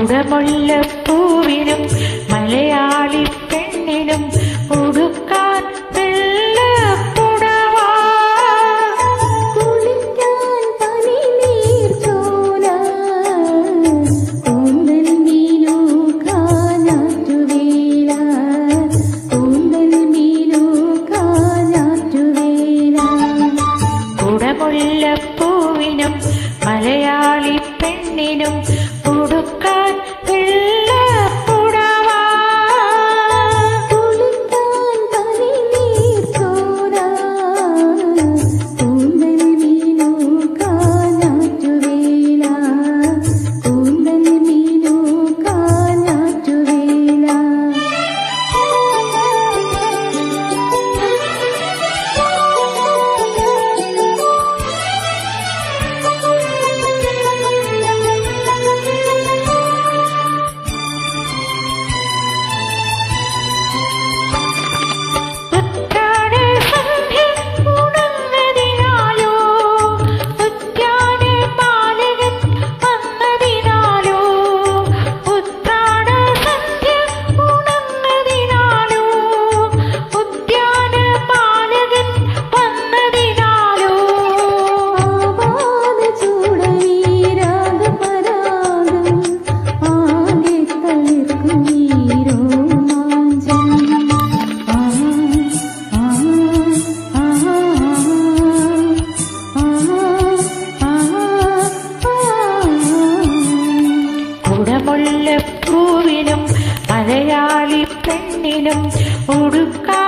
കുടമുല്ലപ്പൂവിനും മലയാളി പെണ്ണിനും ഉടുക്കാൻ വെള്ളപ്പുടവ കുളിക്കാൻ പനിനീർച്ചോല കൂന്തൽ മീനൂക്കാനാറ്റുവേല കൂന്തൽ മീനൂക്കാനാറ്റുവേല കുടമുല്ലപ്പൂവിനും മലയാളി പെണ്ണിനും ഉടുക്കാൻ വെള്ളപ്പുടവ കുളിക്കാൻ പനിനീർച്ചോല കൂന്തൽ മീനൂക്കാനാറ്റുവേല കൂന്തൽ മീനൂക്കാനാറ്റുവേല ഉത്രാട സന്ധ്യ ഉണർന്നതിനാലോ ഉദ്യാന പാലകൻ വന്നതിനാലോ ഉത്രാട സന്ധ്യ ഉണർന്നതിനാലോ ഉദ്യാന പാലകൻ വന്നതിനാലോ ആവാന ചൂടവീരാഗപരാഗം ആകെ തളിർക്കും നീരോമാഞ്ചം ആ ആ ആ ആ കുടമുല്ലപ്പൂവിനും മലയാളി പെണ്ണിനും ഉടുക്കാൻ